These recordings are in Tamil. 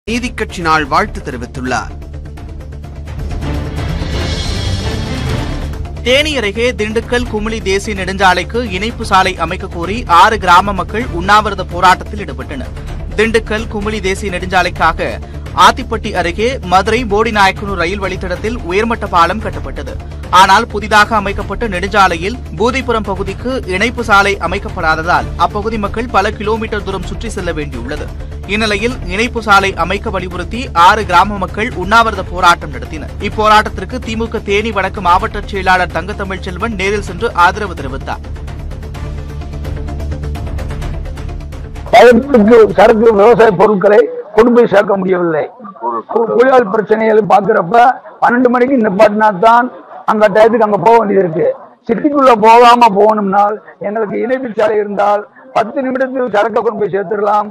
நீதிக்கட்சி நாள் வாழ்த்து தெரிவித்துள்ளார் தேனி அருகே திண்டுக்கல் குமுளி தேசிய நெடுஞ்சாலைக்கு இணைப்பு சாலை அமைக்க கோரி ஆறு கிராம மக்கள் உண்ணாவிரத போராட்டத்தில் ஈடுபட்டனர் திண்டுக்கல் குமுளி தேசிய நெடுஞ்சாலைக்காக ஆத்திப்பட்டி அருகே மதுரை போடிநாயக்கனூர் ரயில் வழித்தடத்தில் உயர்மட்ட பாலம் கட்டப்பட்டது ஆனால் புதிதாக அமைக்கப்பட்ட நெடுஞ்சாலையில் பூதிப்புறம் பகுதிக்கு இணைப்பு சாலை அமைக்கப்படாததால் அப்பகுதி மக்கள் பல கிலோமீட்டர் தூரம் சுற்றி செல்ல வேண்டியுள்ளது இந்நிலையில் இணைப்பு சாலை அமைக்க வலியுறுத்தி ஆறு கிராம மக்கள் உண்ணாவிரத போராட்டம் நடத்தினர் இப்போராட்டத்திற்கு திமுக தேனி வடக்கு மாவட்ட செயலாளர் தங்கத்தமிழ் செல்வன் நேரில் சென்று ஆதரவு தெரிவித்தார் பயத்துக்கு சரக்கு விவசாய பொருட்களை கொண்டு போய் சேர்க்க முடியவில்லை கு- குளியால் பிரச்சனைகளை பார்க்கிறப்ப பன்னெண்டு மணிக்கு நிப்பாட்டினா தான் அங்க டயத்துக்கு அங்க போக வேண்டியது இருக்கு சிட்டிக்குள்ள போகாம போகணும்னால் எங்களுக்கு இணைப்பு சாலை இருந்தால் பத்து நிமிடத்தில் சரக்கை கொண்டு போய் சேர்த்துடலாம்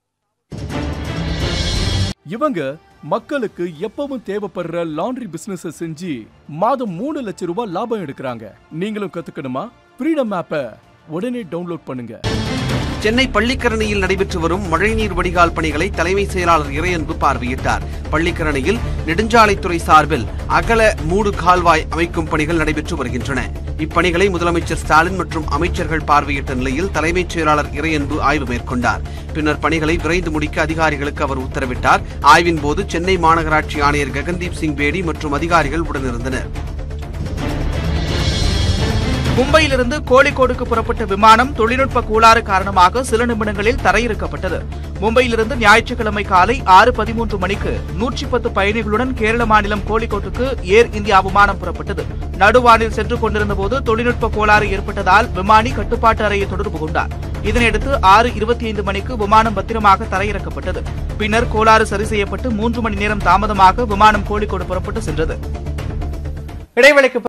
இவங்க மக்களுக்கு எப்பவும் தேவைப்படுற லாண்ட்ரி பிசினஸ் செஞ்சு மாதம் மூணு லட்சம் ரூபாய் லாபம் எடுக்கிறாங்க நீங்களும் கத்துக்கணுமா ஃப்ரீடம் ஆப்பை உடனே டவுன்லோட் பண்ணுங்க சென்னை பள்ளிக்கரணையில் நடைபெற்று வரும் மழைநீர் வடிகால் பணிகளை தலைமை செயலாளர் இறையன்பு பார்வையிட்டார் பள்ளிக்கரணையில் நெடுஞ்சாலைத்துறை சார்பில் அகல மூடு கால்வாய் அமைக்கும் பணிகள் நடைபெற்று வருகின்றன இப்பணிகளை முதலமைச்சர் ஸ்டாலின் மற்றும் அமைச்சர்கள் பார்வையிட்ட நிலையில் தலைமைச் செயலாளர் இறையன்பு ஆய்வு மேற்கொண்டார் பின்னர் பணிகளை விரைந்து முடிக்க அதிகாரிகளுக்கு அவர் உத்தரவிட்டார் ஆய்வின் போது சென்னை மாநகராட்சி ஆணையர் ககன்தீப் சிங் பேடி மற்றும் அதிகாரிகள் உடனிருந்தனர் மும்பையிலிருந்து கோழிக்கோடுக்கு புறப்பட்ட விமானம் தொழில்நுட்ப கோளாறு காரணமாக சில நிமிடங்களில் தரையிறக்கப்பட்டது மும்பையிலிருந்து ஞாயிற்றுக்கிழமை காலை ஆறு பதிமூன்று மணிக்கு நூற்றி பத்து பயணிகளுடன் கேரள மாநிலம் கோழிக்கோட்டுக்கு ஏர் இந்தியா விமானம் புறப்பட்டது நடுவானில் சென்று கொண்டிருந்த போது தொழில்நுட்ப கோளாறு ஏற்பட்டதால் விமானி கட்டுப்பாட்டு அறையை தொடர்பு கொண்டார் இதனையடுத்து ஆறு இருபத்தி ஐந்து மணிக்கு விமானம் பத்திரமாக தரையிறக்கப்பட்டது பின்னர் கோளாறு சரி செய்யப்பட்டு மூன்று மணி நேரம் தாமதமாக விமானம் கோழிக்கோடு புறப்பட்டு சென்றது இடைவெளிக்கு